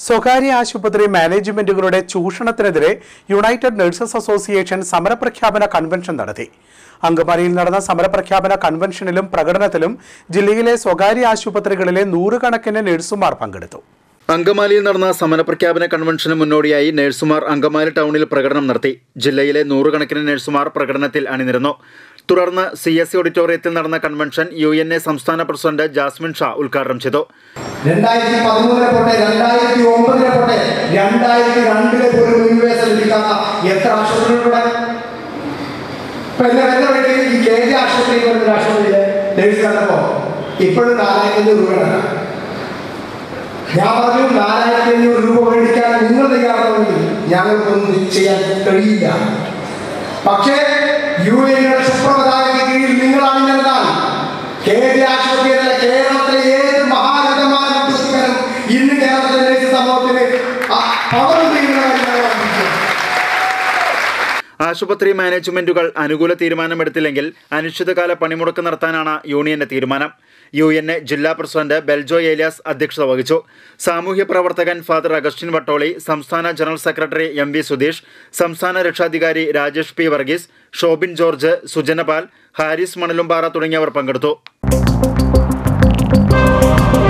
സ്വകാര്യ ആശുപത്രി മാനേജ്മെന്റുകളുടെ ചൂഷണത്തിനെതിരെ യുണൈറ്റഡ് നഴ്സസ് അസോസിയേഷൻ സമരപ്രഖ്യാപന കൺവെൻഷൻ നടത്തി അങ്കമാലിയിൽ നടന്ന സമരപ്രഖ്യാപന കൺവെൻഷനിലും പ്രകടനത്തിലും ജില്ലയിലെ സ്വകാര്യ ആശുപത്രികളിലെ നൂറുകണക്കിന് നഴ്സുമാർ പങ്കെടുത്തു അങ്കമാലിയിൽ നടന്ന സമരപ്രഖ്യാപന കൺവെൻഷന് മുന്നോടിയായി നഴ്സുമാർ അങ്കമാലി ടൗണിൽ പ്രകടനം നടത്തി ജില്ലയിലെ നൂറുകണക്കിന് നഴ്സുമാർ പ്രകടനത്തിൽ അണിനിരന്നു തുടർന്ന് സി എസ് സി ഓഡിറ്റോറിയത്തിൽ നടന്ന കൺവെൻഷൻ യു എൻ എ സംസ്ഥാന പ്രസിഡന്റ് ജാസ്മിൻ ഷാ ഉദ്ഘാടനം ചെയ്തു രണ്ടായിരത്തി പതിമൂന്നിലെ പോട്ടെ രണ്ടായിരത്തി ഒമ്പതിലെ പോട്ടെ രണ്ടായിരത്തി രണ്ടിലെ പോലും യു എസ് ലഭിക്കാത്ത എത്ര ആശുപത്രികളുടെ ഇപ്പൊ എന്നെ എന്നെ വേണ്ടി ഈ കെ ജി ആശുപത്രി പോലുള്ള ആശുപത്രിയിലെ നേഴ്സ് കണ്ടപ്പോ ഇപ്പോഴും നാലായിരത്തി അഞ്ഞൂറ് രൂപയാണ് ഞാൻ പറഞ്ഞു നാലായിരത്തി അഞ്ഞൂറ് രൂപ മേടിക്കാൻ നിങ്ങൾ തയ്യാറാണെങ്കിൽ ഞങ്ങൾക്കൊന്നും ചെയ്യാൻ കഴിയില്ല പക്ഷേ യു എയുടെ സുപ്രധാനക്ക് കീഴിൽ നിങ്ങൾ അണിഞ്ഞാൽ കെ ജി ആശുപത്രിയിലെ കേരളത്തിലെ ഏത് മഹാനഗരമായ പുസ്തകനും ഇന്ന് കേരളത്തിലെ നേഴ്സ് സമൂഹത്തിന് പവർ ആശുപത്രി മാനേജ്മെന്റുകൾ അനുകൂല തീരുമാനമെടുത്തില്ലെങ്കിൽ അനിശ്ചിതകാല പണിമുടക്ക് നടത്താനാണ് യൂണിയന്റെ തീരുമാനം യു എൻ എ ജില്ലാ പ്രസിഡന്റ് ബെൽജോ ഏലിയാസ് അധ്യക്ഷത വഹിച്ചു സാമൂഹ്യ പ്രവർത്തകൻ ഫാദർ അഗസ്റ്റിൻ വട്ടോളി സംസ്ഥാന general secretary M V Sudheesh സംസ്ഥാന രക്ഷാധികാരി രാജേഷ് പി വർഗീസ് ഷോബിൻ ജോർജ് സുജനപാൽ ഹാരിസ് മണലുംപാറ തുടങ്ങിയവർ പങ്കെടുത്തു